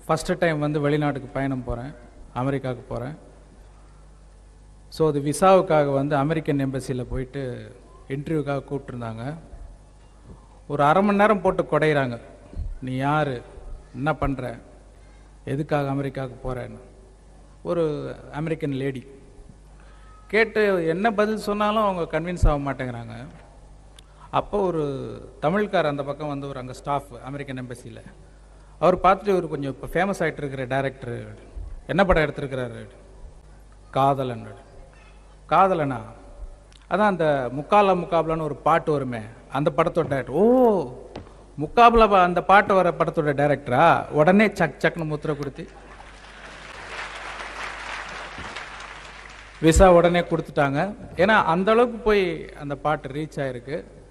first time வந்து வெளிநாட்டுக்கு பயணம் போகிறேன் அமெரிக்காவுக்கு போகிறேன் ஸோ அது விசாவுக்காக வந்து அமெரிக்கன் எம்பசியில் போயிட்டு இன்டர்வியூக்காக கூப்பிட்ருந்தாங்க ஒரு அரை மணி நேரம் போட்டு குடையிறாங்க நீ யார் என்ன பண்ணுற எதுக்காக அமெரிக்காவுக்கு போகிறேன்னு ஒரு அமெரிக்கன் லேடி கேட்டு என்ன பதில் சொன்னாலும் அவங்க கன்வின்ஸ் ஆக மாட்டேங்கிறாங்க அப்போ ஒரு தமிழ்கார் அந்த பக்கம் வந்து ஒரு அங்கே ஸ்டாஃப் அமெரிக்கன் எம்பசியில் அவர் பார்த்துட்டு இவர் கொஞ்சம் இப்போ ஃபேமஸ் ஆகிட்டு இருக்கிற டேரக்டர் என்ன படம் எடுத்திருக்கிறாரு காதலன் காதலனா அதான் அந்த முக்கால முக்காபலான்னு ஒரு பாட்டு வருமே அந்த படத்தோட டேரக்டர் ஓ முக்காபலா பா- அந்த பாட்டு வர படத்தோட டைரக்டரா உடனே சக் சக்னு முத்திரை கொடுத்து விசா உடனே கொடுத்துட்டாங்க ஏன்னா அந்த அளவுக்கு போய் அந்த பாட்டு ரீச் ஆயிருக்கு